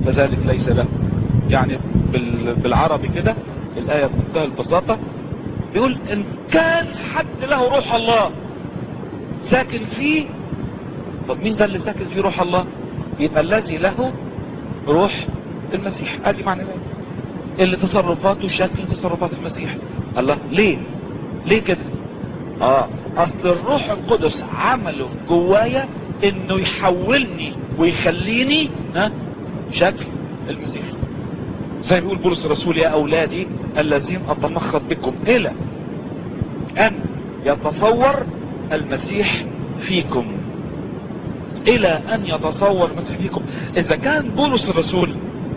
فذلك ليس له يعني بالعربي كده الآية بمنتهى البساطة بيقول ان كان حد له روح الله ساكن فيه طب مين ده اللي ساكن فيه روح الله يبقى الذي له روح المسيح ادي معنى ذلك اللي تصرفاته شكل تصرفات المسيح الله ليه ليه كده اه اصل الروح القدس عمله جوايا انه يحولني ويخليني ها شكل المسيح زي ما بيقول بولس الرسول يا اولادي الذين اتمخض بكم الى ان يتصور المسيح فيكم الى ان يتصور المسيح فيكم اذا كان بولس الرسول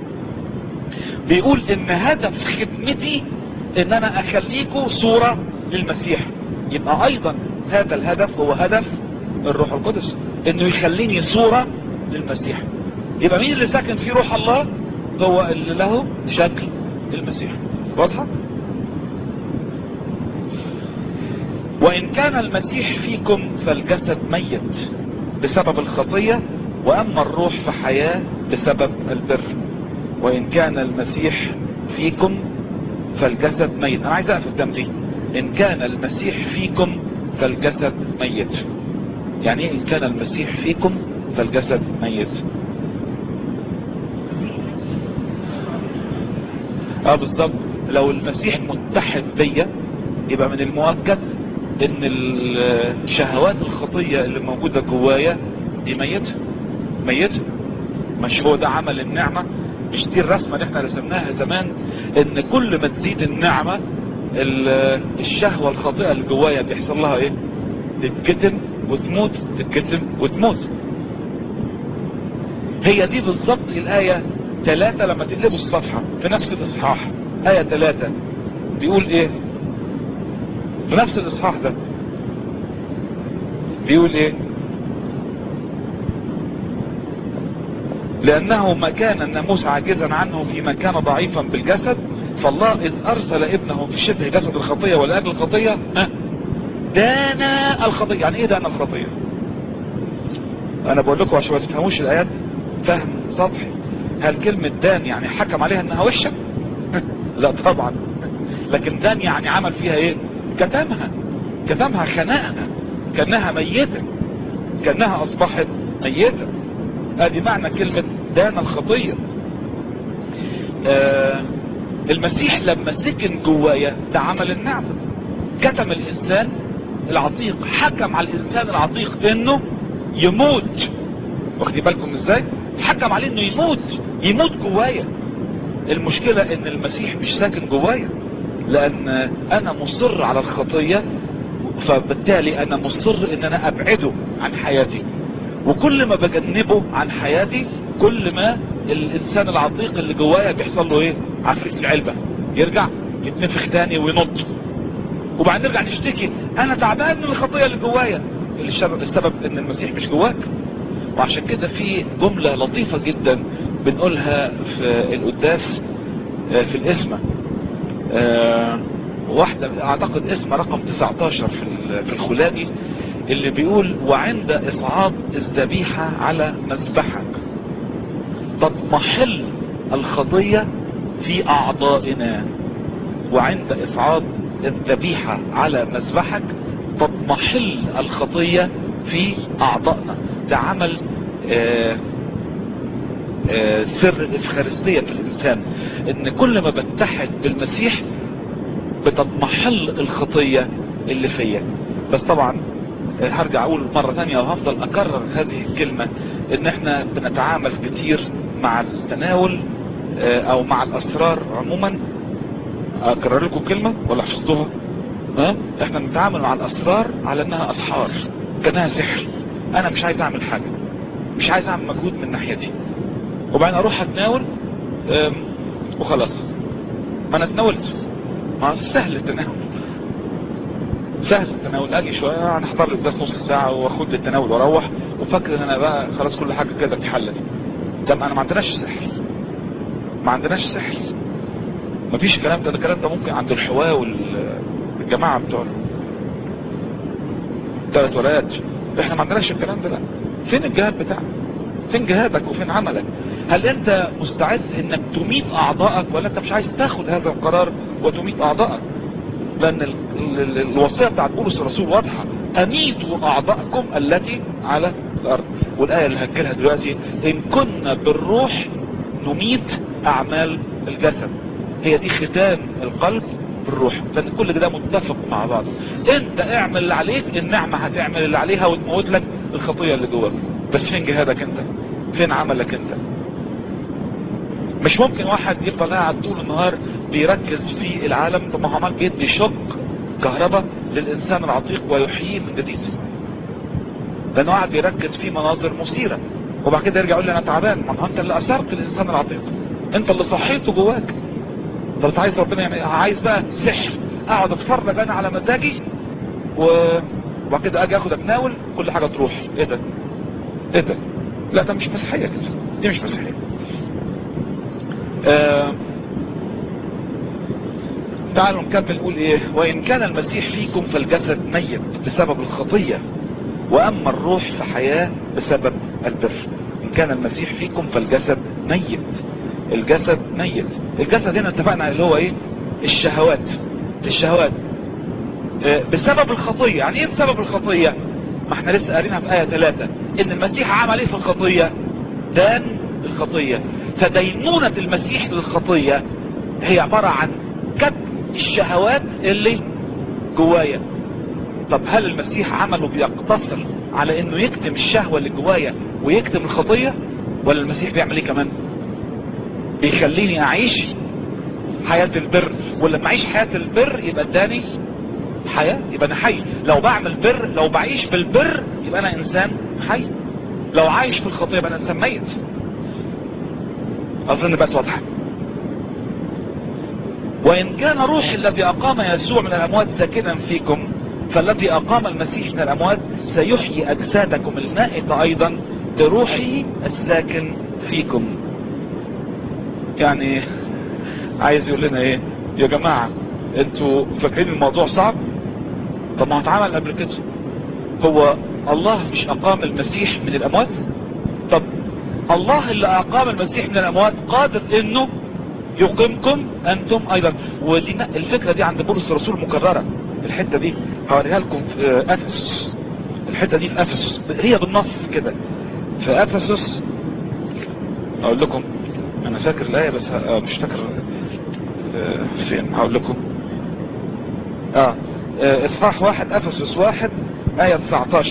بيقول ان هدف خدمتي ان انا اخليكم صورة للمسيح يبقى ايضا هذا الهدف هو هدف الروح القدس انه يخليني صورة للمسيح يبقى مين اللي ساكن فيه روح الله هو اللي له شكل المسيح واضحة وان كان المسيح فيكم فالجسد ميت بسبب الخطية واما الروح فحياة بسبب البر وان كان المسيح فيكم فالجسد ميت انا عايز اقف قدام دي ان كان المسيح فيكم فالجسد ميت يعني ايه ان كان المسيح فيكم فالجسد ميت اه بالظبط لو المسيح متحد بيا يبقى من المؤكد ان الشهوات الخطية اللي موجودة جوايا دي ميتة ميتة مش هو ده عمل النعمة مش دي الرسمة اللي احنا رسمناها زمان ان كل ما تزيد النعمة الشهوة الخاطئة اللي جوايا بيحصل لها ايه تتكتم وتموت تتكتم وتموت هي دي بالظبط الآية ثلاثة لما تقلبوا الصفحة في نفس الإصحاح آية ثلاثة بيقول ايه في نفس الإصحاح ده بيقول ايه لأنه ما كان الناموس عاجزا عنه فيما كان ضعيفا بالجسد فالله إذ أرسل ابنه في شبه جسد الخطية ولأجل الخطية دان الخطية يعني إيه دان الخطية أنا بقول لكم عشان ما تفهموش الآيات فهم سطحي هل كلمة دان يعني حكم عليها إنها وشة لا طبعا لكن دان يعني عمل فيها إيه كتمها كتمها خنقها كأنها ميتة كأنها أصبحت ميتة ادي معنى كلمة دان الخطية آه المسيح لما سكن جوايا ده عمل النعمة كتم الانسان العتيق حكم على الانسان العتيق انه يموت واخدين بالكم ازاي حكم عليه انه يموت يموت جوايا المشكلة ان المسيح مش ساكن جوايا لان انا مصر على الخطية فبالتالي انا مصر ان انا ابعده عن حياتي وكل ما بجنبه عن حياتي كل ما الانسان العتيق اللي جوايا بيحصل له ايه عفريت العلبة يرجع يتنفخ تاني وينط وبعدين نرجع نشتكي انا تعبان من الخطية اللي جوايا اللي السبب, السبب ان المسيح مش جواك وعشان كده في جملة لطيفة جدا بنقولها في القداس في الاسمة واحدة اعتقد اسم رقم 19 في الخلاجي اللي بيقول وعند اصعاد الذبيحة على مذبحك تضمحل الخطية في اعضائنا وعند اصعاد الذبيحة على مذبحك تضمحل الخطية في اعضائنا ده عمل آآ آآ سر الافخارستية في الانسان ان كل ما بتحد بالمسيح بتضمحل الخطية اللي فيا بس طبعا هرجع اقول مرة ثانية وهفضل اكرر هذه الكلمة ان احنا بنتعامل كتير مع التناول او مع الاسرار عموما اكرر لكم كلمة ولا حفظتوها ها احنا بنتعامل مع الاسرار على انها اسحار كانها سحر انا مش عايز اعمل حاجة مش عايز اعمل مجهود من ناحيتي وبعدين اروح اتناول وخلاص ما انا اتناولت ما سهل التناول سهل التناول اجي شوية انا احضر لي بس نص ساعة واخد التناول واروح وفكر ان انا بقى خلاص كل حاجة كده اتحلت طب انا ما عندناش سحر ما عندناش سحر ما فيش الكلام ده الكلام ده ممكن عند الحواء والجماعة بتوع ثلاث ولايات احنا ما عندناش الكلام ده لا فين الجهاد بتاعك فين جهادك وفين عملك هل انت مستعد انك تميت اعضائك ولا انت مش عايز تاخد هذا القرار وتميت اعضائك لان ال ال ال الوصية بتاعت بولس الرسول واضحة اميتوا اعضائكم التي على الارض والاية اللي هنجيلها دلوقتي ان كنا بالروح نميت اعمال الجسد هي دي ختام القلب بالروح لان كل ده متفق مع بعض انت اعمل اللي عليك النعمة هتعمل اللي عليها وتموت لك الخطية اللي جواك بس فين جهادك انت فين عملك انت مش ممكن واحد يفضل قاعد طول النهار بيركز في العالم طب ما هو عمال بيدي شق كهرباء للانسان العتيق ويحييه من جديد لانه قاعد بيركز في مناظر مثيره وبعد كده يرجع يقول لي انا تعبان ما هو انت اللي اثرت الانسان العتيق انت اللي صحيته جواك طب انت عايز ربنا يعني عايز بقى سحر اقعد اتفرج انا على مزاجي و... وبعد كده اجي اخد اتناول كل حاجه تروح ايه ده ايه ده لا ده مش مسيحيه كده دي مش مسيحيه آه... تعالوا نكمل نقول ايه وان كان المسيح فيكم فالجسد ميت بسبب الخطيه واما الروح فحياه بسبب البر ان كان المسيح فيكم فالجسد ميت الجسد ميت الجسد هنا اتفقنا اللي هو ايه الشهوات الشهوات آه بسبب الخطية يعني ايه بسبب الخطية ما احنا لسه قارينها في آية 3 ان المسيح عمل ايه في الخطية دان الخطية فدينونة المسيح للخطية هي عبارة عن كتم الشهوات اللي جوايا طب هل المسيح عمله بيقتصر على انه يكتم الشهوة اللي جوايا ويكتم الخطية ولا المسيح بيعمل ايه كمان بيخليني اعيش حياة البر ولما اعيش حياة البر يبقى اداني حياة يبقى انا حي لو بعمل بر لو بعيش بالبر يبقى انا انسان حي لو عايش في الخطية يبقى انا انسان ميت اظن بقت واضحة وان كان روح الذي اقام يسوع من الاموات ساكنا فيكم فالذي اقام المسيح من الاموات سيحيي اجسادكم المائتة ايضا بروحه الساكن فيكم يعني عايز يقول لنا ايه يا جماعة انتوا فاكرين الموضوع صعب طب ما هو اتعمل قبل كده هو الله مش اقام المسيح من الاموات طب الله اللي اقام المسيح من الاموات قادر انه يقيمكم انتم ايضا ودي الفكرة دي عند بولس الرسول مكررة الحتة دي هوريها لكم في افسس الحتة دي في افسس هي بالنص كده في افسس اقول لكم انا فاكر الايه بس مش فاكر فين هقول لكم اه اصحاح واحد افسس واحد ايه 19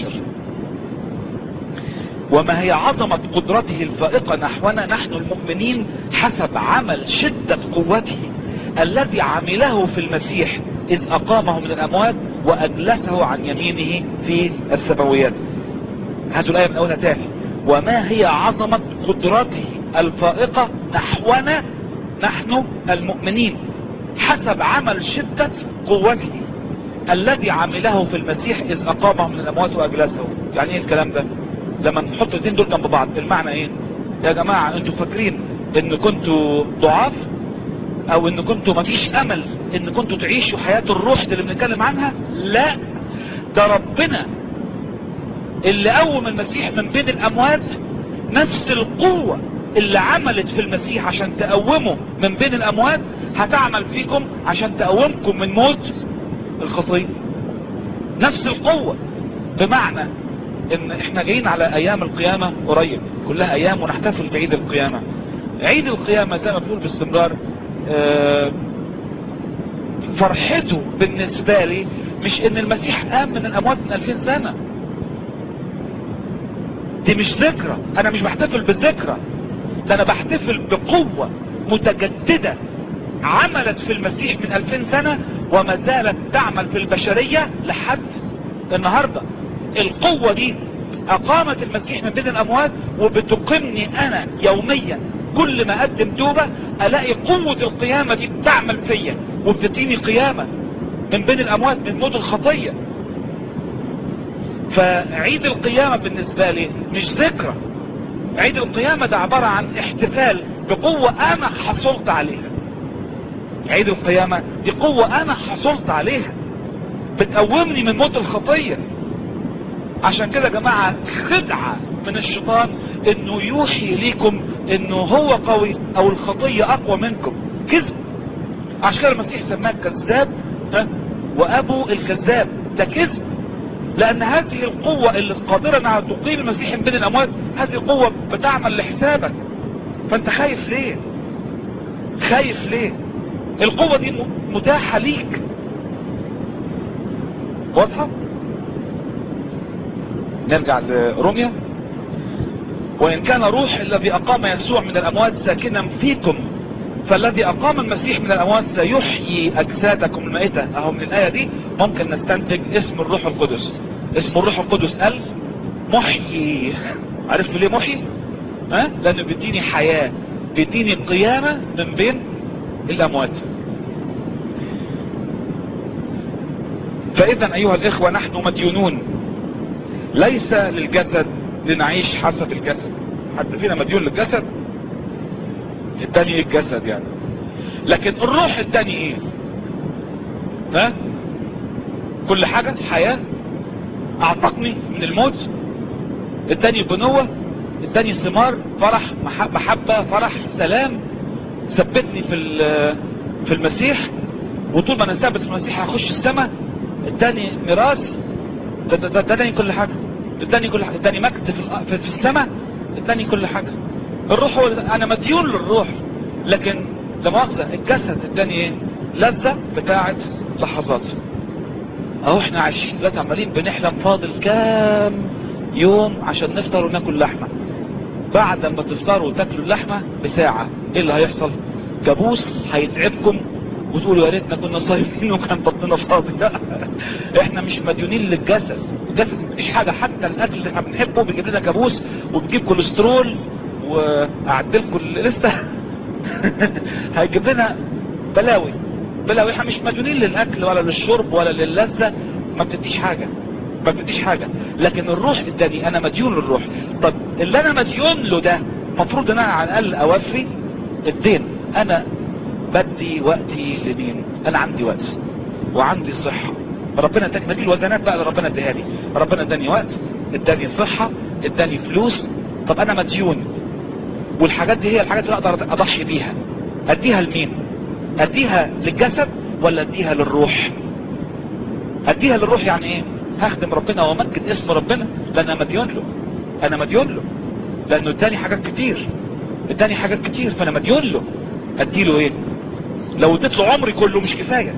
وما هي عظمة قدرته الفائقة نحونا نحن المؤمنين حسب عمل شدة قوته الذي عمله في المسيح إذ أقامه من الأموات وأجلسه عن يمينه في السماويات هاتوا الآية من أولها تاني وما هي عظمة قدرته الفائقة نحونا نحن المؤمنين حسب عمل شدة قوته الذي عمله في المسيح إذ أقامه من الأموات وأجلسه يعني إيه الكلام ده لما نحط الاثنين دول جنب بعض المعنى إيه يا جماعة أنتوا فاكرين إن كنتوا ضعاف أو إن كنتوا مفيش أمل إن كنتوا تعيشوا حياة الروح اللي بنتكلم عنها لا ده ربنا اللي قوم المسيح من بين الأموات نفس القوة اللي عملت في المسيح عشان تقومه من بين الاموات هتعمل فيكم عشان تقومكم من موت الخطية نفس القوة بمعنى ان احنا جايين على ايام القيامة قريب كلها ايام ونحتفل بعيد القيامة عيد القيامة زي ما بنقول باستمرار اه فرحته بالنسبة لي مش ان المسيح قام من الاموات من 2000 سنة دي مش ذكرى انا مش بحتفل بالذكرى ده انا بحتفل بقوة متجددة عملت في المسيح من 2000 سنة وما زالت تعمل في البشرية لحد النهاردة القوة دي اقامت المسيح من بين الاموات وبتقيمني انا يوميا كل ما اقدم توبة الاقي قوة القيامة دي بتعمل فيا وبتديني قيامة من بين الاموات من موت الخطية فعيد القيامة بالنسبة لي مش ذكرى عيد القيامة ده عبارة عن احتفال بقوة انا حصلت عليها عيد القيامة دي قوة انا حصلت عليها بتقومني من موت الخطية عشان كده يا جماعة خدعة من الشيطان انه يوحي ليكم انه هو قوي او الخطية اقوى منكم كذب عشان كده المسيح سماه كذاب ها وابو الكذاب ده كذب لان هذه القوة اللي قادرة انها تقيم المسيح من بين الاموات هذه القوة بتعمل لحسابك فانت خايف ليه خايف ليه القوة دي متاحة ليك واضحة نرجع لروميا وإن كان روح الذي أقام يسوع من الأموات ساكنا فيكم فالذي أقام المسيح من الأموات سيحيي أجسادكم المائتة أهو من الآية دي ممكن نستنتج اسم الروح القدس اسم الروح القدس قال محيي عرفت ليه محيي؟ ها؟ لأنه بيديني حياة بيديني قيامة من بين الأموات فإذا أيها الإخوة نحن مديونون ليس للجسد لنعيش حسب الجسد حد فينا مديون للجسد التاني ايه الجسد يعني لكن الروح التاني ايه ها كل حاجة حياة اعتقني من الموت التاني بنوة التاني ثمار فرح محبة فرح سلام ثبتني في في المسيح وطول ما انا ثابت في المسيح هخش السماء التاني ميراث ده ده ده ده كل حاجة اداني كل حاجة اداني مجد في, في السماء اداني كل حاجة الروح هو انا مديون للروح لكن لمؤاخذة الجسد اداني ايه لذة بتاعة لحظات اهو احنا عايشين دلوقتي عمالين بنحلم فاضل كام يوم عشان نفطر وناكل لحمة بعد ما تفطروا وتاكلوا اللحمة بساعة ايه اللي هيحصل كابوس هيتعبكم وتقولوا يا ريتنا كنا صايمين وكان بطننا فاضي احنا مش مديونين للجسد الجسد مفيش حاجة حتى الاكل اللي احنا بنحبه بيجيب لنا كابوس وبيجيب كوليسترول واعدلكم لسه هيجيب لنا بلاوي بلاوي احنا مش مديونين للاكل ولا للشرب ولا للذة ما بتديش حاجة ما بتديش حاجة لكن الروح اداني انا مديون للروح طب اللي انا مديون له ده المفروض ان انا على الاقل اوفي الدين انا بدي وقتي لمين انا عندي وقت وعندي صحة ربنا اداني ما دي الوزنات بقى اللي ربنا اداها لي ربنا اداني وقت اداني صحة اداني فلوس طب انا مديون والحاجات دي هي الحاجات اللي اقدر اضحي بيها اديها لمين اديها للجسد ولا اديها للروح اديها للروح يعني ايه هخدم ربنا وامجد اسم ربنا لان انا مديون له انا مديون له لانه اداني حاجات كتير اداني حاجات كتير فانا مديون له اديله ايه لو اديت له عمري كله مش كفاية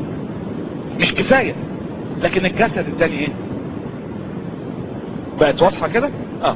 مش كفاية لكن الجسد اداني ايه بقت واضحة كده اه,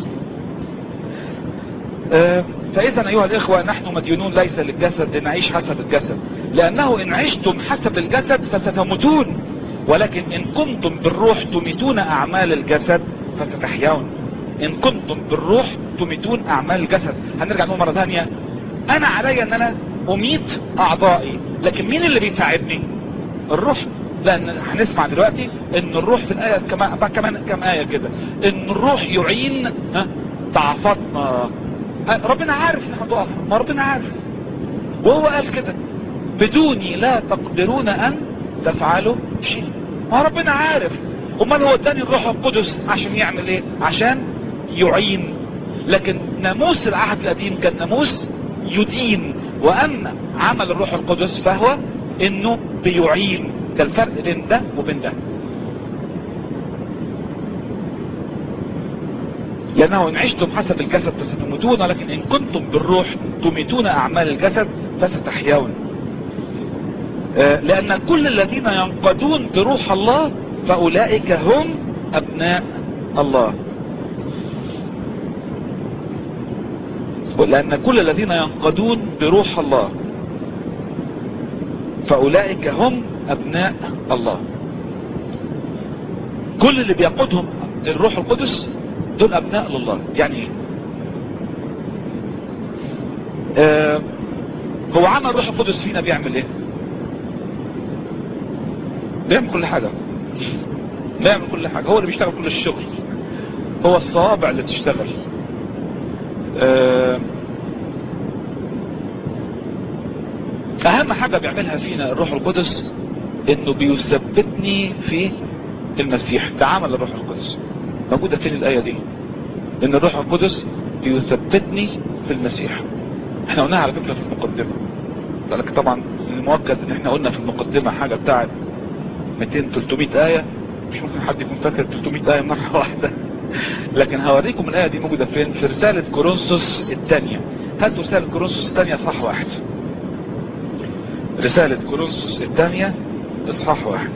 آه فاذا ايها الاخوة نحن مديونون ليس للجسد لنعيش حسب الجسد لانه ان عشتم حسب الجسد فستموتون ولكن ان كنتم بالروح تميتون اعمال الجسد فستحيون ان كنتم بالروح تميتون اعمال الجسد هنرجع نقول مرة ثانية انا علي ان انا اميت اعضائي لكن مين اللي بيساعدني الروح لان هنسمع دلوقتي ان الروح في الايه كمان كمان كم ايه كده ان الروح يعين ها ضعفاتنا ربنا عارف ان هتقف ما ربنا عارف وهو قال كده بدوني لا تقدرون ان تفعلوا شيء ما ربنا عارف امال هو اداني الروح القدس عشان يعمل ايه عشان يعين لكن ناموس العهد القديم كان ناموس يدين واما عمل الروح القدس فهو انه بيعين ده الفرق بين ده وبين ده لانه ان عشتم حسب الجسد فستموتون لكن ان كنتم بالروح تميتون اعمال الجسد فستحيون آه لان كل الذين ينقضون بروح الله فاولئك هم ابناء الله لأن كل الذين ينقضون بروح الله فأولئك هم أبناء الله كل اللي بيقودهم الروح القدس دول أبناء لله يعني ايه آه هو عمل الروح القدس فينا بيعمل ايه بيعمل كل حاجة بيعمل كل حاجة هو اللي بيشتغل كل الشغل هو الصوابع اللي بتشتغل اهم حاجة بيعملها فينا الروح القدس انه بيثبتني في المسيح ده عمل الروح القدس موجودة فين الاية دي ان الروح القدس بيثبتني في المسيح احنا قلناها على فكرة في المقدمة لك طبعا المؤكد ان احنا قلنا في المقدمة حاجة بتاعت 200 300 آية مش ممكن حد يكون فاكر 300 آية مرة واحدة لكن هوريكم الآية دي موجودة فين في رسالة كورنثوس الثانية هاتوا رسالة كورنثوس الثانية صح واحد رسالة كورنثوس الثانية اصحاح واحد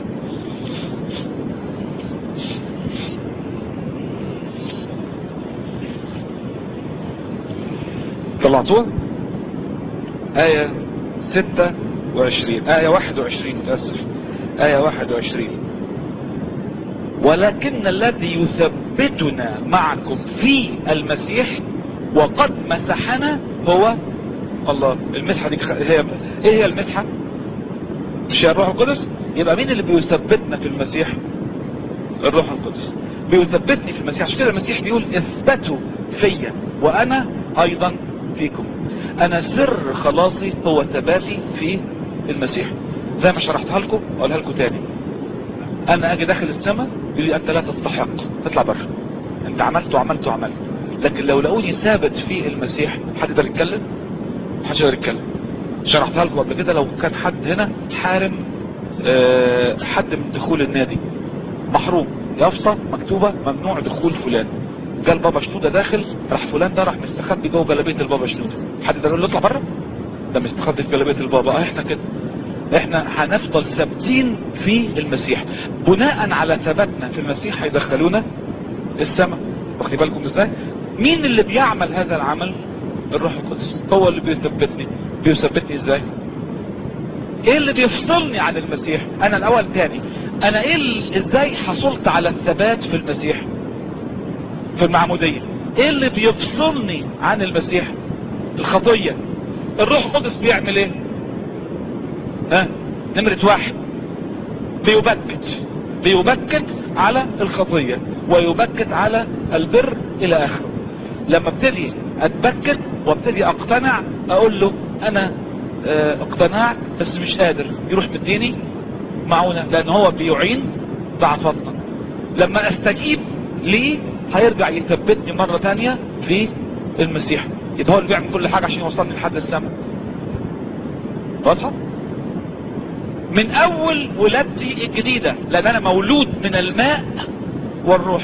طلعتوها آية ستة وعشرين آية واحد وعشرين متأسف آية واحد وعشرين ولكن الذي يثبتنا معكم في المسيح وقد مسحنا هو الله المسحة دي هي ايه هي المسحة مش هي الروح القدس يبقى مين اللي بيثبتنا في المسيح الروح القدس بيثبتني في المسيح عشان كده المسيح بيقول اثبتوا فيا وانا ايضا فيكم انا سر خلاصي هو ثباتي في المسيح زي ما شرحتها لكم اقولها لكم تاني انا اجي داخل السماء يقول لي انت لا تستحق تطلع بره انت عملت وعملت وعملت لكن لو لقوني ثابت في المسيح حد يقدر يتكلم محدش يقدر يتكلم شرحتها لكم قبل كده لو كان حد هنا حارم أه حد من دخول النادي محروم يافطه مكتوبه ممنوع دخول فلان قال بابا شنودة داخل راح فلان ده راح مستخبي جوه جلابيه البابا شنودة حد يقدر يقول له اطلع بره ده مستخبي في جلابيه البابا اه احنا كده احنا هنفضل ثابتين في المسيح بناء على ثباتنا في المسيح هيدخلونا السماء واخدين بالكم ازاي مين اللي بيعمل هذا العمل الروح القدس هو اللي بيثبتني بيثبتني ازاي ايه اللي بيفصلني عن المسيح انا الاول تاني انا ايه اللي ازاي حصلت على الثبات في المسيح في المعمودية ايه اللي بيفصلني عن المسيح الخطية الروح القدس بيعمل ايه ها نمرة واحد بيبكت بيبكت على الخطية ويبكت على البر الى اخره لما ابتدي اتبكت وابتدي اقتنع اقول له انا اه اقتنعت بس مش قادر يروح مديني معونة لان هو بيعين ضعفاتنا لما استجيب ليه هيرجع يثبتني مرة تانية في المسيح يبقى هو اللي بيعمل كل حاجة عشان يوصلني لحد السماء واضحة من اول ولادتي الجديدة لان انا مولود من الماء والروح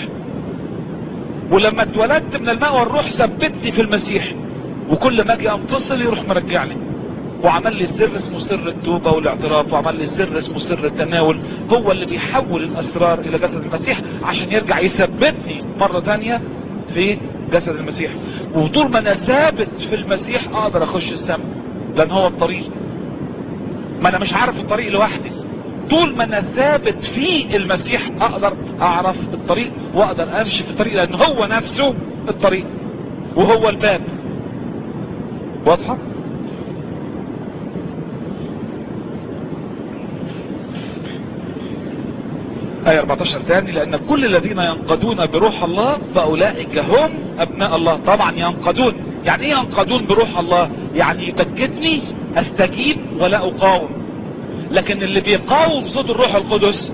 ولما اتولدت من الماء والروح ثبتني في المسيح وكل ما اجي انفصل يروح مرجعني وعمل لي سر اسمه سر التوبة والاعتراف وعمل لي سر اسمه سر التناول هو اللي بيحول الاسرار الى جسد المسيح عشان يرجع يثبتني مرة تانية في جسد المسيح وطول ما انا ثابت في المسيح اقدر اخش السماء لان هو الطريق ما انا مش عارف الطريق لوحدي طول ما انا ثابت في المسيح اقدر اعرف الطريق واقدر امشي في الطريق لان هو نفسه الطريق وهو الباب واضحة آية 14 ثاني لأن كل الذين ينقضون بروح الله فأولئك هم أبناء الله طبعا ينقضون يعني ايه ينقضون بروح الله يعني يبكتني استجيب ولا اقاوم لكن اللي بيقاوم صوت الروح القدس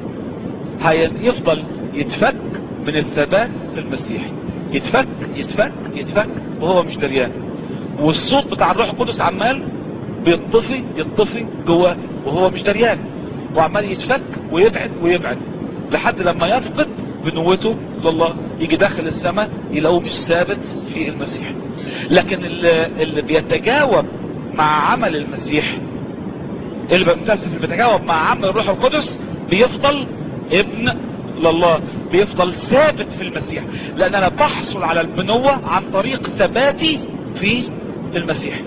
هيفضل يتفك من الثبات في المسيح يتفك يتفك يتفك وهو مش دريان والصوت بتاع الروح القدس عمال بيطفي يطفي جواه وهو مش دريان وعمال يتفك ويبعد ويبعد لحد لما يفقد بنوته لله يجي داخل السماء يلاقوه مش ثابت في المسيح لكن اللي, اللي بيتجاوب مع عمل المسيح اللي بيمتلسف اللي بيتجاوب مع عمل الروح القدس بيفضل ابن لله بيفضل ثابت في المسيح لان انا بحصل على البنوة عن طريق ثباتي في المسيح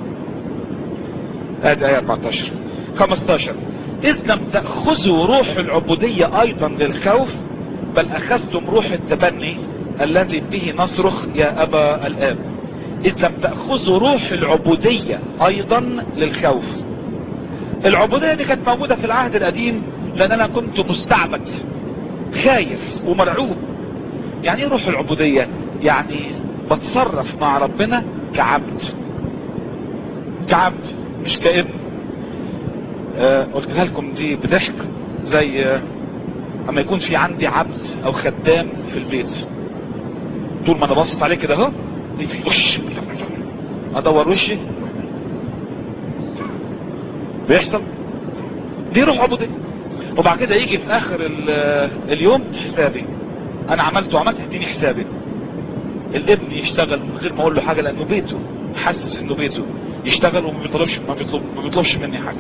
ادي ايه 14 15 اذ لم تأخذوا روح العبودية ايضا للخوف بل اخذتم روح التبني الذي به نصرخ يا ابا الاب اذ لم تأخذوا روح العبودية ايضا للخوف العبودية دي كانت موجودة في العهد القديم لان انا كنت مستعبد خايف ومرعوب يعني ايه روح العبودية يعني بتصرف مع ربنا كعبد كعبد مش كابن آه قلتها لكم دي بضحك زي آه اما يكون في عندي عبد او خدام في البيت طول ما انا باصص عليه كده اهو وش ادور وشي بيحصل دي روح عبودية وبعد كده يجي في اخر اليوم حسابي انا عملت وعملت اديني حسابي الابن يشتغل من غير ما اقول له حاجة لانه بيته حاسس انه بيته يشتغل وما بيطلبش ما بيطلب ما بيطلبش مني حاجة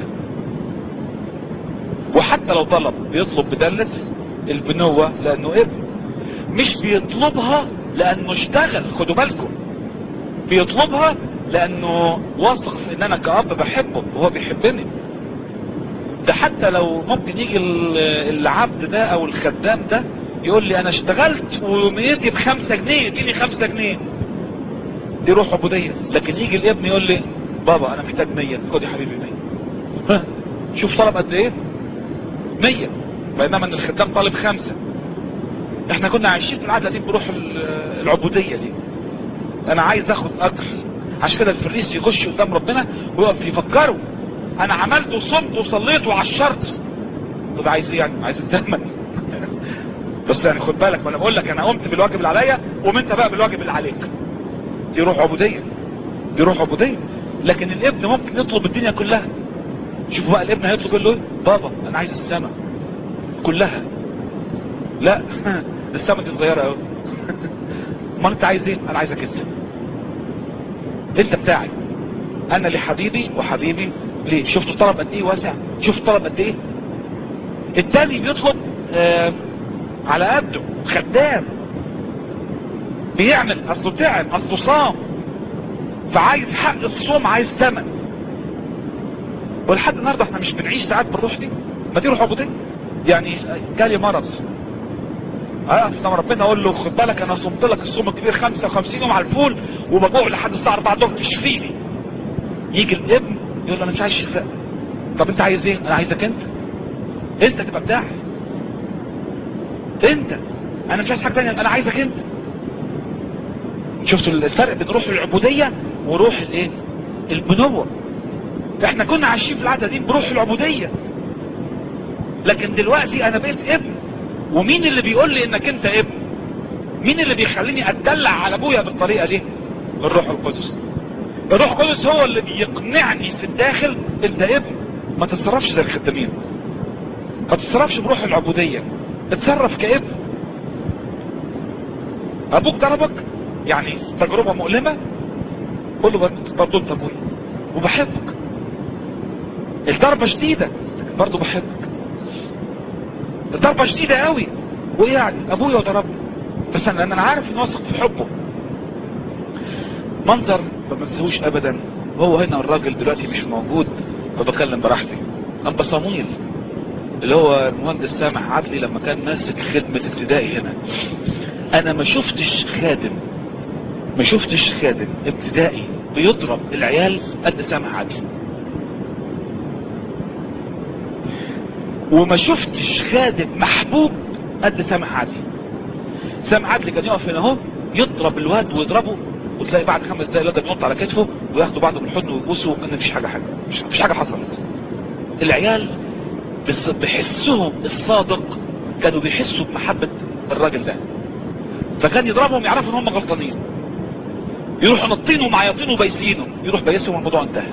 وحتى لو طلب بيطلب بدلة البنوة لانه ابن مش بيطلبها لانه اشتغل خدوا بالكم بيطلبها لانه واثق في ان انا كأب بحبه وهو بيحبني ده حتى لو ممكن يجي العبد ده او الخدام ده يقول لي انا اشتغلت وميتي بخمسة جنيه اديني خمسة جنيه دي روح عبودية لكن يجي الابن يقول لي بابا انا محتاج مية خد يا حبيبي مية شوف طلب قد ايه مية بينما ان الخدام طالب خمسة احنا كنا عايشين في العادة دي بروح العبودية دي انا عايز اخد اجر عشان كده الفريس يخش قدام ربنا ويقف يفكره انا عملت وصمت وصليت وعشرت طب عايز ايه يعني عايز الثمن بس يعني خد بالك ما انا بقول لك انا قمت بالواجب اللي عليا قوم انت بقى بالواجب اللي عليك دي روح عبودية دي روح عبودية لكن الابن ممكن يطلب الدنيا كلها شوفوا بقى الابن هيطلب يقول له ايه بابا انا عايز السماء كلها لا السماء دي صغيره قوي ما انت عايز ايه انا عايزك انت انت بتاعي انا لحبيبي وحبيبي ليه شفتوا الطلب قد ايه واسع شفتوا الطلب قد ايه التاني بيطلب آه على قده خدام بيعمل اصله تعب اصله صام فعايز حق الصوم عايز ثمن ولحد النهارده احنا مش بنعيش ساعات بالروح دي ما دي روح عبوديه يعني جالي مرض اه لما ربنا اقول له خد بالك انا صمت لك الصوم الكبير 55 يوم على الفول وبجوع لحد الساعه 4 الظهر تشفيني يجي الابن يقول له انا مش عايز شفاء طب انت عايز ايه انا عايزك انت انت تبقى بتاعي انت انا مش عايز حاجه ثانيه انا عايزك انت شفتوا الفرق بين روح العبوديه وروح الايه البنوه احنا كنا عايشين في العاده دي بروح العبوديه لكن دلوقتي انا بقيت ابن ومين اللي بيقول لي انك انت ابن مين اللي بيخليني اتدلع على ابويا بالطريقه دي الروح القدس الروح القدس هو اللي بيقنعني في الداخل انت ابن ما تتصرفش زي الخدامين ما تتصرفش بروح العبوديه اتصرف كابن ابوك ضربك يعني تجربه مؤلمه قول له برضه انت ابويا وبحبك الضربه شديده برضه بحبك الضربة شديدة قوي وايه يعني ابويا وضربني بس انا انا عارف ان واثق في حبه منظر ما بنساهوش ابدا وهو هنا الراجل دلوقتي مش موجود فبكلم براحتي ابا صمويل اللي هو المهندس سامح عدلي لما كان ماسك خدمة ابتدائي هنا انا ما شفتش خادم ما شفتش خادم ابتدائي بيضرب العيال قد سامح عدلي وما شفتش خادم محبوب قد سامح عدلي سامح عدلي كان يقف هنا اهو يضرب الواد ويضربه وتلاقي بعد خمس دقايق الواد ينط على كتفه وياخدوا بعضه بالحضن ويبوسوا وكان مفيش حاجه حاجه مش مفيش حاجه حصلت العيال بس بحسهم الصادق كانوا بيحسوا بمحبه الراجل ده فكان يضربهم يعرفوا ان هم غلطانين يروحوا نطين ومعيطين وبايسينه يروح بايسهم والموضوع انتهى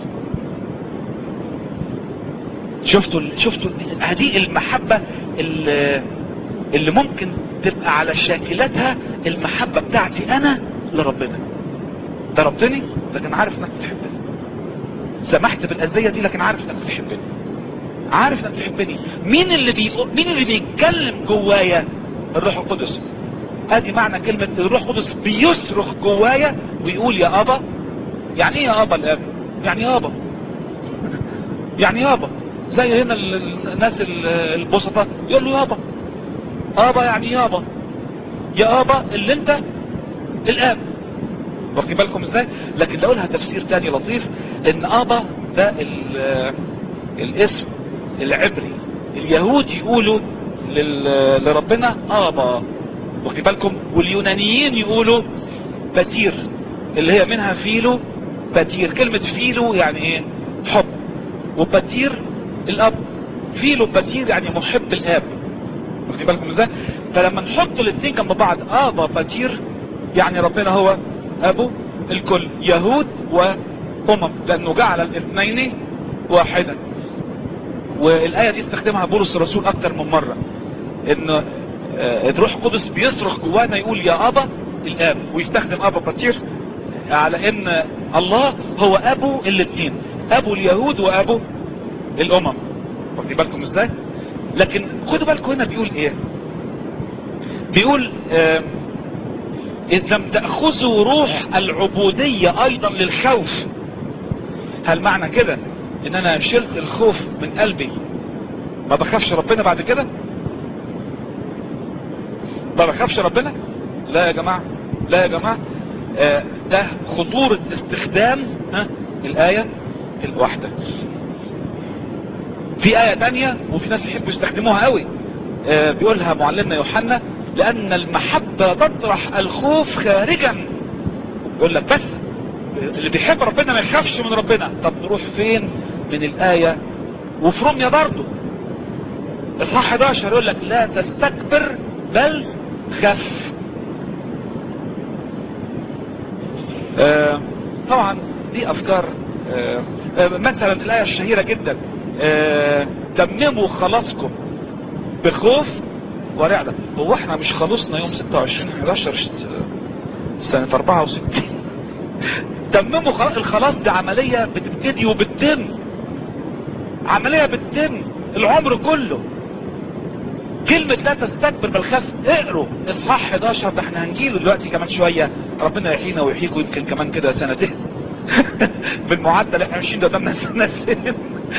شفتوا شفتوا هذه المحبة اللي, اللي ممكن تبقى على شاكلتها المحبة بتاعتي انا لربنا ضربتني لكن عارف انك بتحبني سمحت بالاذية دي لكن عارف انك بتحبني عارف انك بتحبني مين اللي بيقول مين اللي بيتكلم جوايا الروح القدس ادي معنى كلمة الروح القدس بيصرخ جوايا ويقول يا ابا يعني ايه يا ابا الاب يعني يابا يعني يابا زي هنا الناس البسطة يقول له يابا ابا يعني يابا يا ابا اللي انت الاب واخدين بالكم ازاي لكن لو لها تفسير تاني لطيف ان ابا ده الاسم العبري اليهود يقولوا لربنا ابا واخدين بالكم واليونانيين يقولوا باتير اللي هي منها فيلو باتير كلمة فيلو يعني ايه حب وباتير الاب فيلو باتير يعني محب الاب واخدين بالكم ازاي فلما نحط الاثنين جنب بعض ابا باتير يعني ربنا هو ابو الكل يهود وامم لانه جعل الاثنين واحدا والايه دي استخدمها بولس الرسول اكتر من مره ان الروح القدس بيصرخ جوانا يقول يا ابا الاب ويستخدم ابا بطير على ان الله هو ابو الاثنين ابو اليهود وابو الامم واخدين بالكم ازاي لكن خدوا بالكم هنا بيقول ايه بيقول آه اذ لم تأخذوا روح العبودية ايضا للخوف هل معنى كده ان انا شلت الخوف من قلبي ما بخافش ربنا بعد كده ما بخافش ربنا لا يا جماعة لا يا جماعة آه ده خطورة استخدام ها الآية الواحدة في آية تانية وفي ناس يحبوا يستخدموها قوي آه بيقولها معلمنا يوحنا لأن المحبة تطرح الخوف خارجا يقول لك بس اللي بيحب ربنا ما يخافش من ربنا طب نروح فين من الآية وفي روميا برضه اصحاح 11 يقول لك لا تستكبر بل خف آه طبعا دي افكار آه آه مثلا الايه الشهيره جدا تمموا خلاصكم بخوف ورعدة هو احنا مش خلصنا يوم 26 11 سنة 64 تمموا خلاص الخلاص دي عملية بتبتدي وبتتم عملية بتتم العمر كله كلمة لا تستكبر بالخف اقروا اصحاح 11 ده احنا هنجيله دلوقتي كمان شوية ربنا يحيينا ويحييكم يمكن كمان كده سنتين بالمعدل احنا ماشيين ده قدامنا سنتين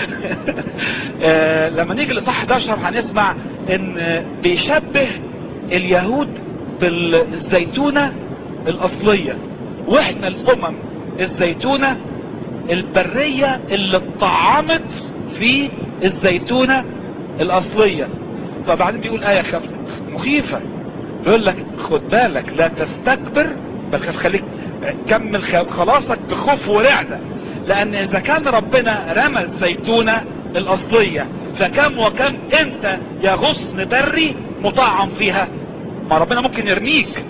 آه لما نيجي لصح 11 هنسمع ان بيشبه اليهود بالزيتونة الاصلية واحنا الامم الزيتونة البرية اللي اتطعمت في الزيتونة الاصلية فبعدين بيقول اية خمسة مخيفة بيقول لك خد بالك لا تستكبر بل خليك كمل خلاصك بخوف ورعدة لان اذا كان ربنا رمى الزيتونة الاصلية فكم وكم انت يا غصن بري مطعم فيها ما ربنا ممكن يرميك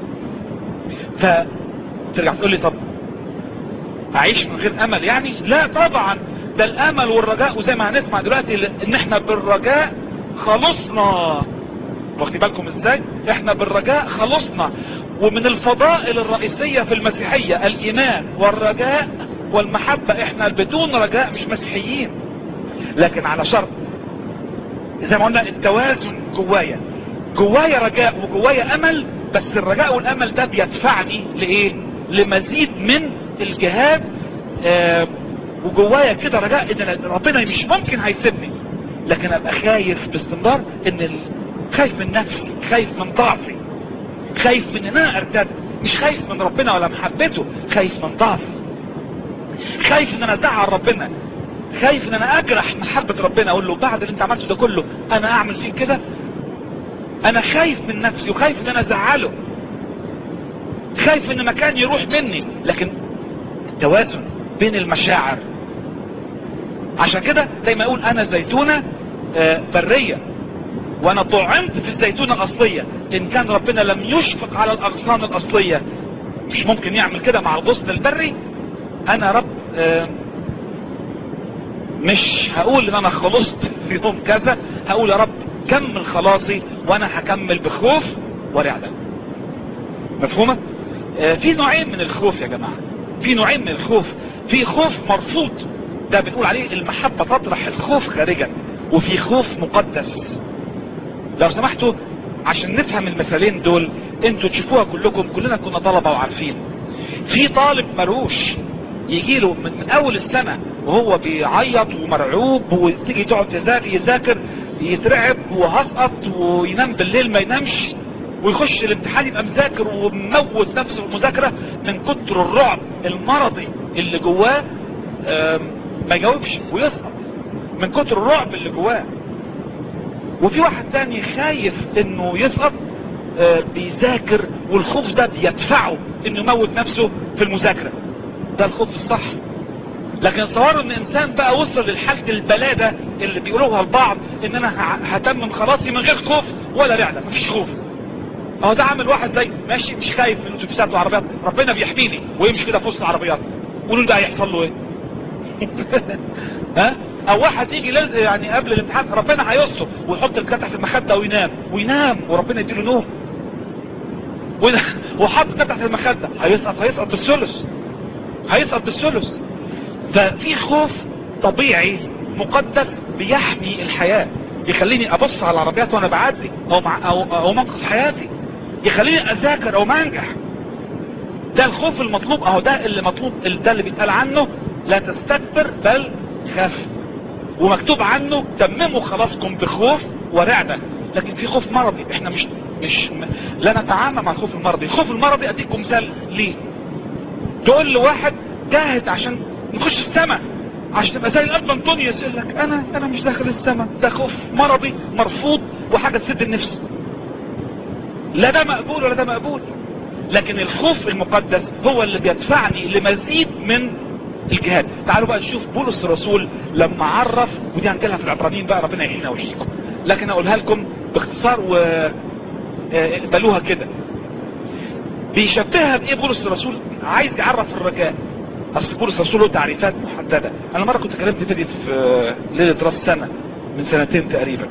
فترجع تقول لي طب اعيش من غير امل يعني لا طبعا ده الامل والرجاء وزي ما هنسمع دلوقتي ان احنا بالرجاء خلصنا واخدي بالكم ازاي احنا بالرجاء خلصنا ومن الفضائل الرئيسية في المسيحية الايمان والرجاء والمحبة احنا بدون رجاء مش مسيحيين لكن على شرط زي ما قلنا التوازن جوايا جوايا رجاء وجوايا امل بس الرجاء والامل ده بيدفعني لايه لمزيد من الجهاد آه وجوايا كده رجاء ان ربنا مش ممكن هيسيبني لكن ابقى خايف باستمرار ان ال... خايف من نفسي خايف من ضعفي خايف من ان انا ارتد مش خايف من ربنا ولا محبته خايف من ضعفي خايف ان انا ازعل ربنا خايف ان انا اجرح محبة ربنا اقول له بعد اللي انت عملته ده كله انا اعمل فيك كده انا خايف من نفسي وخايف ان انا ازعله خايف ان مكان يروح مني لكن التوازن بين المشاعر عشان كده زي ما اقول انا زيتونة برية وانا طعمت في الزيتونة الاصلية ان كان ربنا لم يشفق على الاغصان الاصلية مش ممكن يعمل كده مع الغصن البري انا رب مش هقول ان انا خلصت في يوم كذا هقول يا رب كمل خلاصي وانا هكمل بخوف ورعدة مفهومة في نوعين من الخوف يا جماعة في نوعين من الخوف في خوف مرفوض ده بنقول عليه المحبة تطرح الخوف خارجا وفي خوف مقدس لو سمحتوا عشان نفهم المثالين دول انتوا تشوفوها كلكم كلنا كنا طلبة وعارفين في طالب مروش يجي له من, من اول السنة وهو بيعيط ومرعوب وتيجي تقعد يذاكر يترعب وهسقط وينام بالليل ما ينامش ويخش الامتحان يبقى مذاكر وموت نفسه في المذاكرة من كتر الرعب المرضي اللي جواه ما يجاوبش ويسقط من كتر الرعب اللي جواه وفي واحد تاني خايف انه يسقط بيذاكر والخوف ده بيدفعه انه يموت نفسه في المذاكرة ده الخوف الصح لكن تصوروا ان انسان بقى وصل للحالة البلادة اللي بيقولوها البعض ان انا هتمم خلاصي من غير خوف ولا رعدة مفيش خوف اهو ده عامل واحد زي ماشي مش خايف من اتوبيسات وعربيات ربنا بيحميني ويمشي كده في وسط العربيات قولوا ده هيحصل له ايه ها او واحد يجي لازم يعني قبل الامتحان ربنا هيصه ويحط الكتف في المخده وينام وينام وربنا يديله نوم وحط كتف في المخده هيسقط هيسقط بالثلث هيسقط بالثلث ففي خوف طبيعي مقدس بيحمي الحياه يخليني ابص على العربيات وانا بعدي او مع او, أو منقذ حياتي يخليني اذاكر او ما انجح ده الخوف المطلوب اهو ده اللي مطلوب ده اللي بيتقال عنه لا تستكبر بل خاف ومكتوب عنه تمموا خلاصكم بخوف ورعدة لكن في خوف مرضي احنا مش مش لا نتعامل مع الخوف المرضي الخوف المرضي اديكم مثال ليه تقول لواحد جاهد عشان نخش السماء عشان تبقى زي الاب انطونيوس يقول لك انا انا مش داخل السماء ده خوف مرضي مرفوض وحاجه تسد النفس لا ده مقبول ولا ده مقبول لكن الخوف المقدس هو اللي بيدفعني لمزيد من الجهاد تعالوا بقى نشوف بولس الرسول لما عرف ودي هنجيلها في العبرانيين بقى ربنا يحيينا ويحييكم لكن اقولها لكم باختصار و اقبلوها كده بيشبهها بايه بولس الرسول عايز يعرف الرجاء اصل بولس الرسول له تعريفات محدده انا مره كنت كلمت فيديو في ليله راس سنه من سنتين تقريبا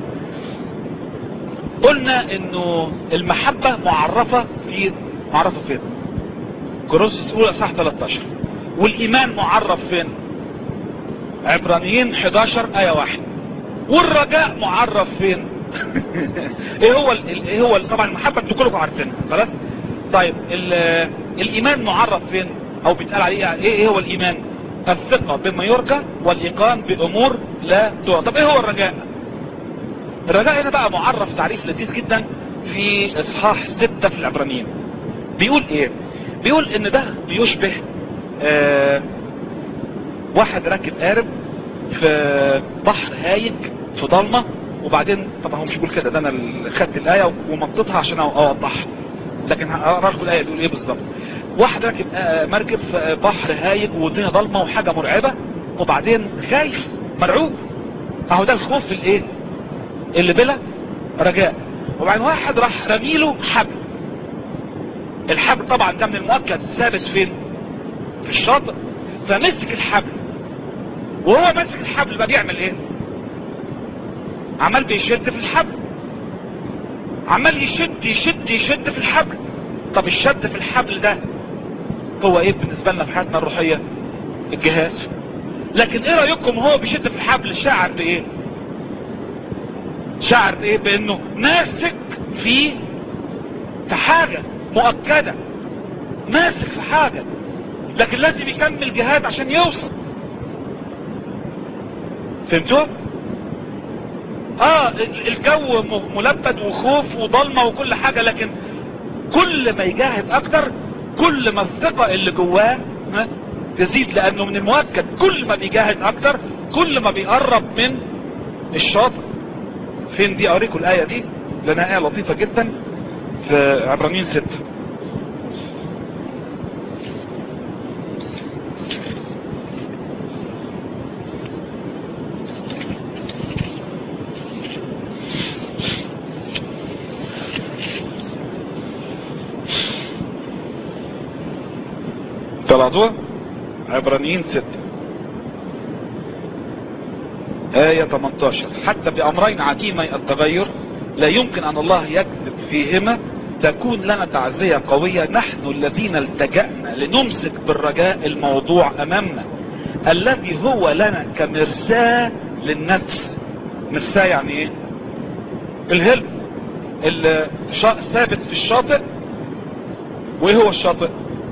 قلنا انه المحبه معرفه في معرفه فين كورنثوس الاولى صح 13 والايمان معرف فين عبرانيين 11 ايه واحد والرجاء معرف فين ايه هو ال ايه هو طبعا المحبه انتوا كلكم عارفينها خلاص طيب الايمان معرف فين او بيتقال عليه ايه ايه هو الايمان الثقه بما يرجى والايقان بامور لا ترى طب ايه هو الرجاء الرجاء هنا بقى معرف تعريف لذيذ جدا في اصحاح 6 في العبرانيين بيقول ايه بيقول ان ده بيشبه آه واحد راكب قارب في بحر هايج في ضلمة وبعدين طبعا هو مش بيقول كده ده انا اللي خدت الايه ومطيتها عشان اوضحها لكن هقرا لكم الايه بيقول ايه بالظبط واحد راكب مركب في بحر هايج والدنيا ضلمه وحاجه مرعبه وبعدين خايف مرعوب اهو ده الخوف الايه اللي بلا رجاء وبعدين واحد راح رميله حبل الحبل طبعا ده من المؤكد ثابت فين في الشاطئ فمسك الحبل وهو ماسك الحبل بقى بيعمل ايه عمال بيشد في الحبل عمال يشد يشد يشد في الحبل طب الشد في الحبل ده هو ايه بالنسبة لنا في حياتنا الروحية الجهاز لكن ايه رأيكم هو بيشد في الحبل شعر بايه شعر بايه بانه ماسك في في حاجة مؤكدة ماسك في حاجة لكن لازم يكمل جهاد عشان يوصل فهمتوا اه الجو ملبد وخوف وضلمة وكل حاجة لكن كل ما يجاهد اكتر كل ما الثقة اللي جواه تزيد لانه من المؤكد كل ما بيجاهد اكتر كل ما بيقرب من الشاطئ فين دي اوريكم الاية دي لانها ايه لطيفة جدا في عبرانيين ستة طلعتوها عبرانيين ستة آية 18 حتى بأمرين عديمي التغير لا يمكن أن الله يكذب فيهما تكون لنا تعزية قوية نحن الذين التجأنا لنمسك بالرجاء الموضوع أمامنا الذي هو لنا كمرساة للنفس مرساة يعني ايه الهلب الثابت في الشاطئ وايه هو الشاطئ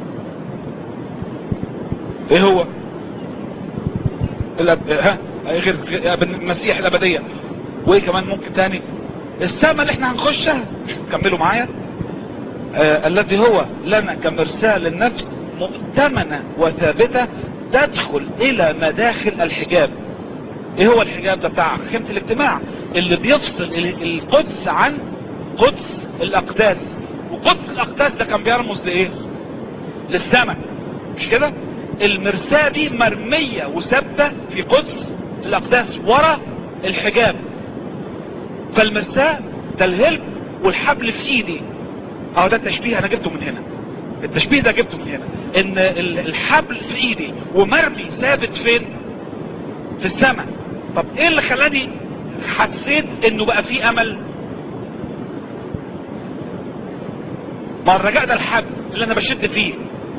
ايه هو الأب... ها غير المسيح الابدية وايه كمان ممكن تاني السماء اللي احنا هنخشها كملوا معايا آه الذي هو لنا كمرساة للنفس مؤتمنة وثابتة تدخل الى مداخل الحجاب ايه هو الحجاب ده بتاع خيمة الاجتماع اللي بيفصل القدس عن قدس الاقداس وقدس الاقداس ده كان بيرمز لايه للسماء مش كده المرساة دي مرمية وثابتة في قدس الاقداس ورا الحجاب فالمرساة ده الهلب والحبل في ايدي اهو ده التشبيه انا جبته من هنا التشبيه ده جبته من هنا ان ال- الحبل في ايدي ومرمي ثابت فين في السماء طب ايه اللي خلاني حسيت انه بقى في امل ما الرجاء ده الحبل اللي انا بشد فيه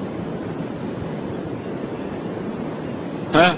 ها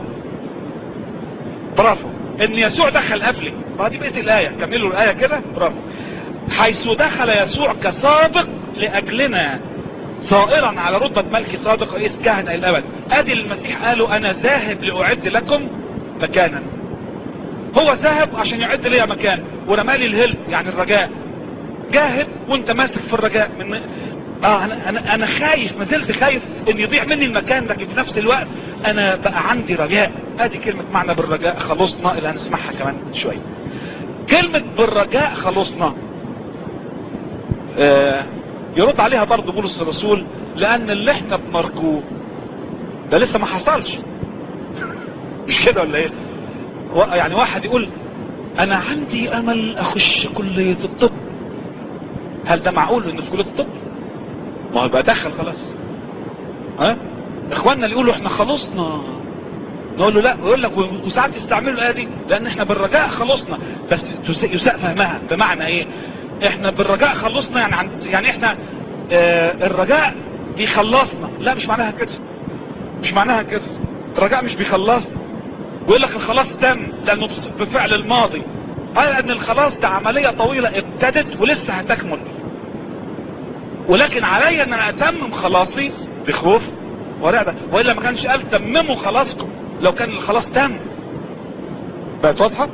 برافو ان يسوع دخل قبلي ما دي بقيت الايه كملوا الايه كده برافو حيث دخل يسوع كسابق لاجلنا صائرا على رتبة ملك صادق رئيس كهنة الى الابد ادي المسيح قالوا انا ذاهب لاعد لكم مكانا هو ذهب عشان يعد لي مكان ورمالي الهل يعني الرجاء جاهد وانت ماسك في الرجاء من اه انا انا انا خايف ما زلت خايف ان يضيع مني المكان لكن في نفس الوقت انا بقى عندي رجاء ادي كلمة معنى بالرجاء خلصنا اللي هنسمعها كمان شوية كلمة بالرجاء خلصنا آه يرد عليها برضه بولس الرسول لان اللي احنا بنرجوه ده لسه ما حصلش مش كده ولا ايه و- يعني واحد يقول انا عندي امل اخش كلية الطب هل ده معقول انه في كلية الطب ما هو يبقى دخل خلاص ها اخواننا اللي يقولوا احنا خلصنا نقول له لا يقول لك و- وساعات يستعملوا الايه دي لان احنا بالرجاء خلصنا بس تس- يساء فهمها بمعنى ايه احنا بالرجاء خلصنا يعني عن يعني احنا اه الرجاء بيخلصنا لا مش معناها كده مش معناها كده الرجاء مش بيخلصنا ويقول لك الخلاص تم لانه بفعل الماضي قال ان الخلاص ده عملية طويلة ابتدت ولسه هتكمل ولكن علي ان انا اتمم خلاصي بخوف ورعبة والا ما كانش قال تمموا خلاصكم لو كان الخلاص تم بقت واضحة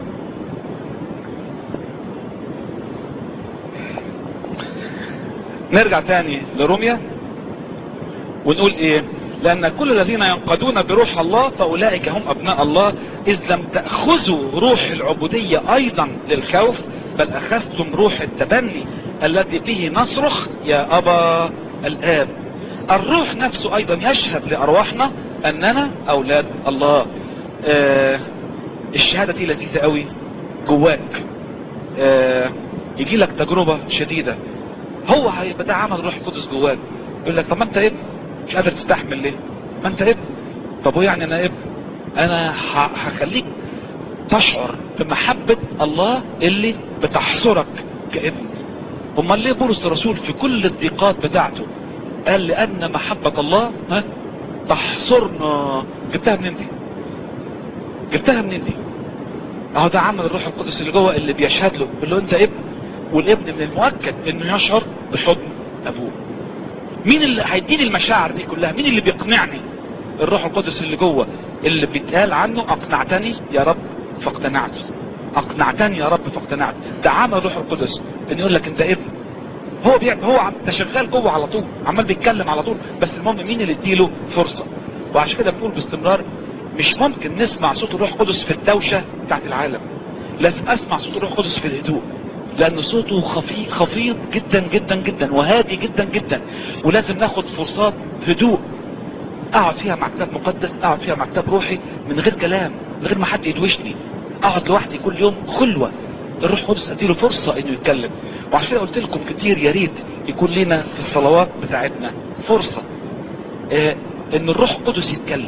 نرجع تاني لروميا ونقول ايه لان كل الذين ينقضون بروح الله فاولئك هم ابناء الله اذ لم تأخذوا روح العبودية ايضا للخوف بل اخذتم روح التبني الذي به نصرخ يا ابا الاب الروح نفسه ايضا يشهد لارواحنا اننا اولاد الله آه الشهادة دي لذيذة قوي جواك آه يجي لك تجربة شديدة هو هيبقى ده عمل روح القدس جواك يقول لك طب ما انت ابن مش قادر تستحمل ليه ما انت ابن طب ويعني انا ابن انا ه- هخليك تشعر بمحبة الله اللي بتحصرك كابن امال ليه بولس الرسول في كل الضيقات بتاعته قال لان محبة الله ها تحصرنا جبتها منين دي جبتها منين دي اهو ده عمل الروح القدس اللي جوه اللي بيشهد له بيقول له انت ابن والابن من المؤكد انه يشعر بحضن ابوه مين اللي هيديني المشاعر دي كلها مين اللي بيقنعني الروح القدس اللي جوه اللي بيتقال عنه اقنعتني يا رب فاقتنعت اقنعتني يا رب فاقتنعت ده عمل الروح القدس ان يقول لك انت ابن هو بيعمل هو عم ده شغال جوه على طول عمال بيتكلم على طول بس المهم مين اللي اديله فرصه وعشان كده بنقول باستمرار مش ممكن نسمع صوت الروح القدس في الدوشه بتاعت العالم لازم اسمع صوت الروح القدس في الهدوء لان صوته خفي خفيض جدا جدا جدا وهادي جدا جدا ولازم ناخد فرصات هدوء اقعد فيها مع كتاب مقدس اقعد فيها مع كتاب روحي من غير كلام من غير ما حد يدوشني اقعد لوحدي كل يوم خلوة الروح القدس اديله فرصة انه يتكلم وعشان كده قلت لكم كتير يا ريت يكون لنا في الصلوات بتاعتنا فرصة اه ان الروح القدس يتكلم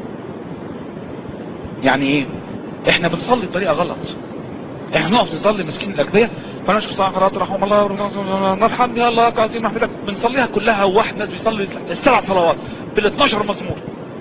يعني ايه احنا بنصلي بطريقة غلط احنا نقف نصلي مسكين الاجبية فنشكر صلاة قرات رحمه الله نرحم يا الله كعظيم محمدك بنصليها كلها وواحد ناس بيصلي السبع صلوات بال 12 مزمور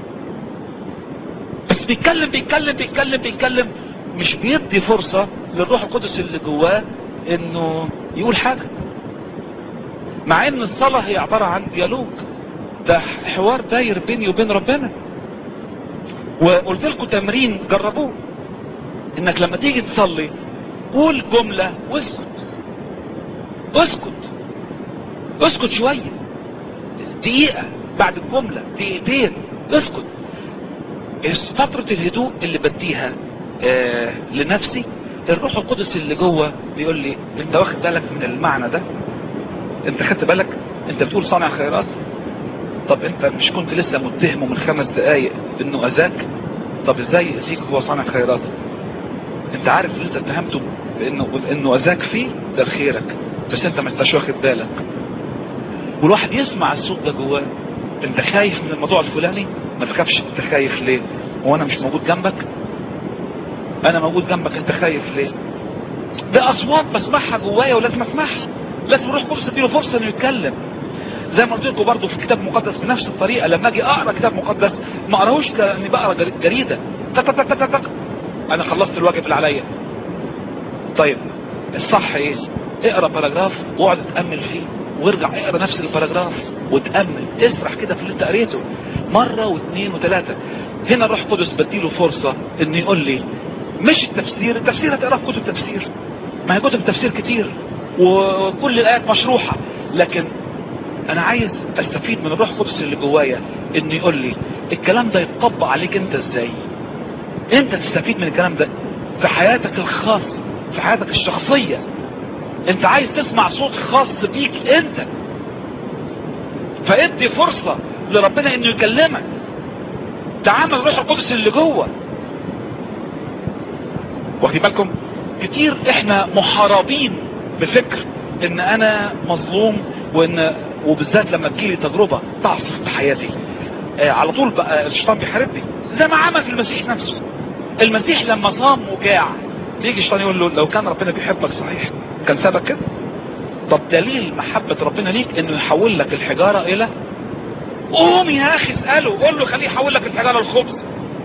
بس بيتكلم بيتكلم بيتكلم بيتكلم مش بيدي فرصة للروح القدس اللي جواه انه يقول حاجة مع ان الصلاة هي عبارة عن ديالوج ده حوار داير بيني وبين ربنا وقلت لكم تمرين جربوه انك لما تيجي تصلي قول جملة واسكت اسكت اسكت شوية دقيقة بعد الجملة دقيقتين اسكت فترة الهدوء اللي بديها آه لنفسي الروح القدس اللي جوه بيقول لي انت واخد بالك من المعنى ده انت خدت بالك انت بتقول صانع خيرات طب انت مش كنت لسه متهمه من خمس دقايق انه اذاك طب ازاي يأذيك هو صانع خيرات انت عارف اللي انت اتهمته بانه انه اذاك فيه ده خيرك بس انت ما انتش واخد بالك والواحد يسمع الصوت ده جواه انت خايف من الموضوع الفلاني ما تخافش انت خايف ليه هو انا مش موجود جنبك انا موجود جنبك انت خايف ليه ده اصوات بسمعها جوايا ولازم اسمعها لازم اروح فرصه اديله فرصه انه يتكلم زي ما قلت لكم برضه في كتاب مقدس بنفس الطريقه لما اجي اقرا كتاب مقدس ما اقراهوش كاني بقرا جريده تك تك تك تك انا خلصت الواجب اللي عليا طيب الصح ايه اقرا باراجراف واقعد اتامل فيه وارجع اقرا نفس الباراجراف وتامل اسرح كده في اللي انت قريته مره واثنين وثلاثه هنا الروح القدس بديله فرصه انه يقول لي مش التفسير التفسير هتقرا في كتب تفسير ما هي كتب تفسير كتير وكل الايات مشروحه لكن انا عايز استفيد من الروح القدس اللي جوايا انه يقول لي الكلام ده يتطبق عليك انت ازاي انت تستفيد من الكلام ده في حياتك الخاصة في حياتك الشخصية انت عايز تسمع صوت خاص بيك انت فادي فرصة لربنا انه يكلمك تعامل الروح القدس اللي جوه واخدين بالكم كتير احنا محاربين بفكر ان انا مظلوم وان وبالذات لما تجيلي تجربة تعصف بحياتي آه على طول بقى الشيطان بيحاربني زي ما عمل في المسيح نفسه المسيح لما صام وجاع يجي الشيطان يقول له لو كان ربنا بيحبك صحيح كان سابك كده طب دليل محبة ربنا ليك انه يحول لك الحجارة الى قوم يا اخي اسأله قول له خليه يحول لك الحجارة الخبز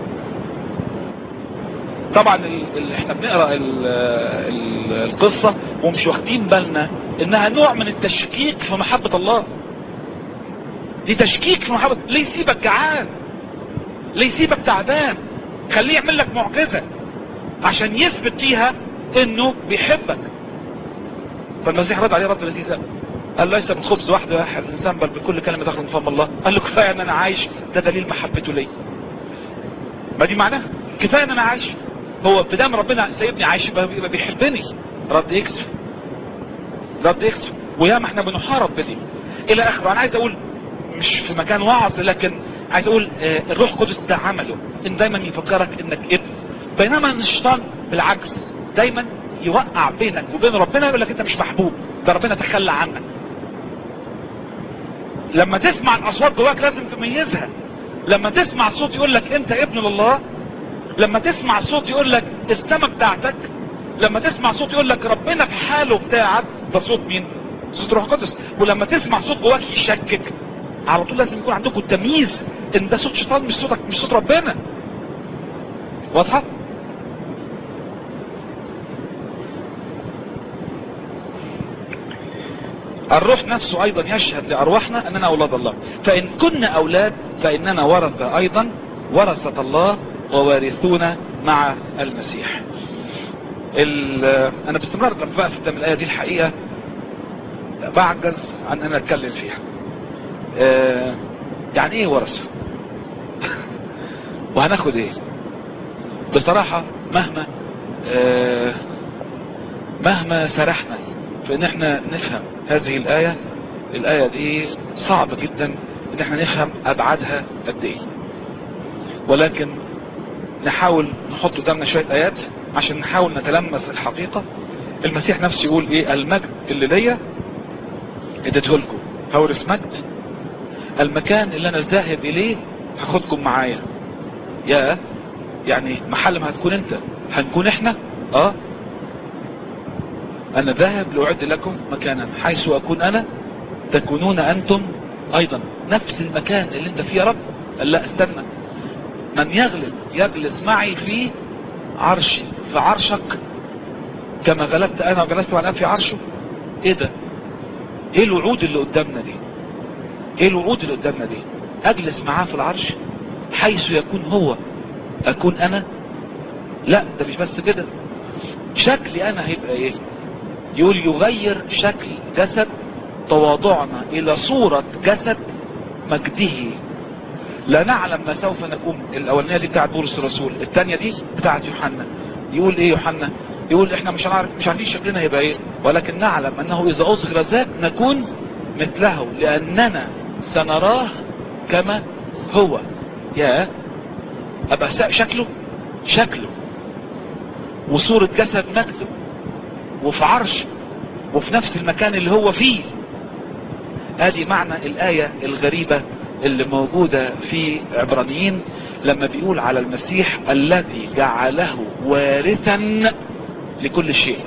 طبعا ال... ال... احنا بنقرا ال... ال... القصة ومش واخدين بالنا انها نوع من التشكيك في محبة الله دي تشكيك في محبة ليه يسيبك جعان ليه يسيبك تعبان خليه يعمل لك معجزة عشان يثبت فيها انه بيحبك فالمسيح رد عليه رد لذيذ قال ليس من خبز واحد واحد الانسان بل بكل كلمة داخل من فم الله قال له كفاية ان انا عايش ده دليل محبته لي ما دي معناها كفاية ان انا عايش هو بدام ربنا سايبني عايش يبقى بيحبني رد يكسف رد يكسف وياما احنا بنحارب بدي الى اخره انا عايز اقول مش في مكان وعظ لكن عايز اقول اه الروح القدس ده عمله ان دايما يفكرك انك ابن بينما ان الشيطان بالعكس دايما يوقع بينك وبين ربنا يقول لك انت مش محبوب ده ربنا تخلى عنك لما تسمع الاصوات جواك لازم تميزها لما تسمع صوت يقول لك انت ابن لله لما تسمع صوت يقول لك السماء بتاعتك لما تسمع صوت يقول لك ربنا في حاله بتاعك ده صوت مين صوت روح قدس ولما تسمع صوت جواك يشكك على طول لازم يكون عندكم التمييز ان ده صوت شيطان مش صوتك مش صوت ربنا واضحه الروح نفسه ايضا يشهد لارواحنا اننا اولاد الله فان كنا اولاد فاننا ورثة ايضا ورثة الله ووارثون مع المسيح انا باستمرار لما بقى في الايه دي الحقيقة بعجز عن ان اتكلم فيها اه يعني ايه ورثة وهناخد ايه بصراحة مهما اه مهما سرحنا في ان احنا نفهم هذه الاية الاية دي صعبة جدا ان احنا نفهم ابعادها قد ايه ولكن نحاول نحط قدامنا شوية ايات عشان نحاول نتلمس الحقيقة المسيح نفسه يقول ايه المجد اللي ليا اديته لكم هورث مجد المكان اللي انا ذاهب اليه هاخدكم معايا يا يعني محل ما هتكون انت هنكون احنا اه انا ذاهب لأعد لكم مكانا حيث اكون انا تكونون انتم ايضا نفس المكان اللي انت فيه يا رب قال لا استنى من يغلب يجلس معي في عرشي في عرشك كما غلبت انا وجلست مع الاب في عرشه ايه ده ايه الوعود اللي قدامنا دي ايه الوعود اللي قدامنا دي اجلس معاه في العرش حيث يكون هو اكون انا لا ده مش بس كده شكلي انا هيبقى ايه يقول يغير شكل جسد تواضعنا الى صورة جسد مجده لا نعلم ما سوف نكون الاولانية دي بتاعت بولس الرسول الثانية دي بتاعت يوحنا يقول ايه يوحنا يقول احنا مش عارف مش عارفين شكلنا يبقى ايه ولكن نعلم انه اذا اصغر ذاك نكون مثله لاننا سنراه كما هو يا ابقى شكله شكله وصورة جسد مجده وفي عرش وفي نفس المكان اللي هو فيه ادي معنى الآية الغريبة اللي موجودة في عبرانيين لما بيقول على المسيح الذي جعله وارثا لكل شيء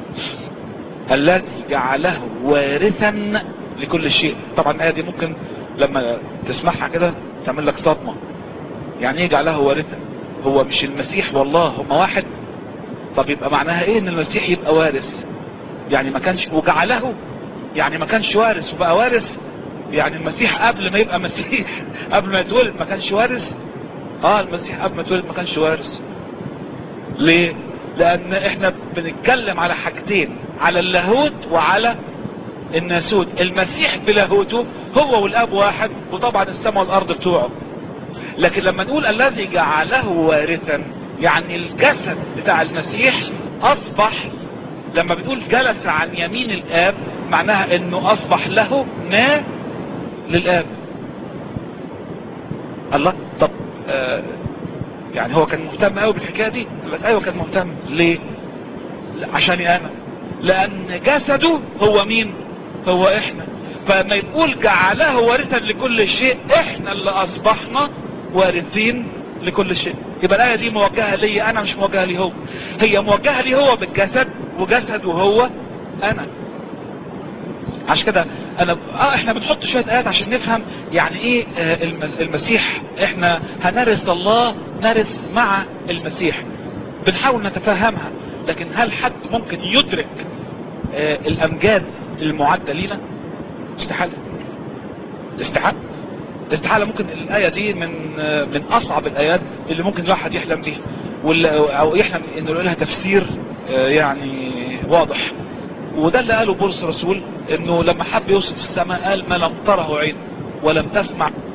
الذي جعله وارثا لكل شيء طبعا الآية دي ممكن لما تسمعها كده تعمل لك صدمة يعني ايه جعله وارثا هو مش المسيح والله هما واحد طب يبقى معناها ايه ان المسيح يبقى وارث يعني ما كانش وجعله يعني ما كانش وارث وبقى وارث يعني المسيح قبل ما يبقى مسيح قبل ما يتولد ما كانش وارث اه المسيح قبل ما يتولد ما كانش وارث ليه لان احنا بنتكلم على حاجتين على اللاهوت وعلى الناسوت المسيح بلاهوته هو والاب واحد وطبعا السماء والارض بتوعه لكن لما نقول الذي جعله وارثا يعني الجسد بتاع المسيح اصبح لما بنقول جلس عن يمين الاب معناها انه اصبح له ما للاب الله طب آه يعني هو كان مهتم قوي بالحكايه دي قال لك ايوه كان مهتم ليه عشاني انا لان جسده هو مين هو احنا فما يقول جعله وارثا لكل شيء احنا اللي اصبحنا وارثين لكل شيء يبقى الايه دي موجهه لي انا مش موجهه لي هو هي موجهه لي هو بالجسد وجسده هو انا عشان كده انا اه احنا بنحط شويه ايات عشان نفهم يعني ايه آه المسيح احنا هنرث الله نرث مع المسيح بنحاول نتفهمها لكن هل حد ممكن يدرك آه الامجاد المعدة لينا استحالة استحالة استحالة ممكن الآية دي من آه من أصعب الآيات اللي ممكن الواحد يحلم بيها أو يحلم إنه لها تفسير يعني واضح وده اللي قاله بولس الرسول انه لما حب يوصف السماء قال ما لم تره عين ولم تسمع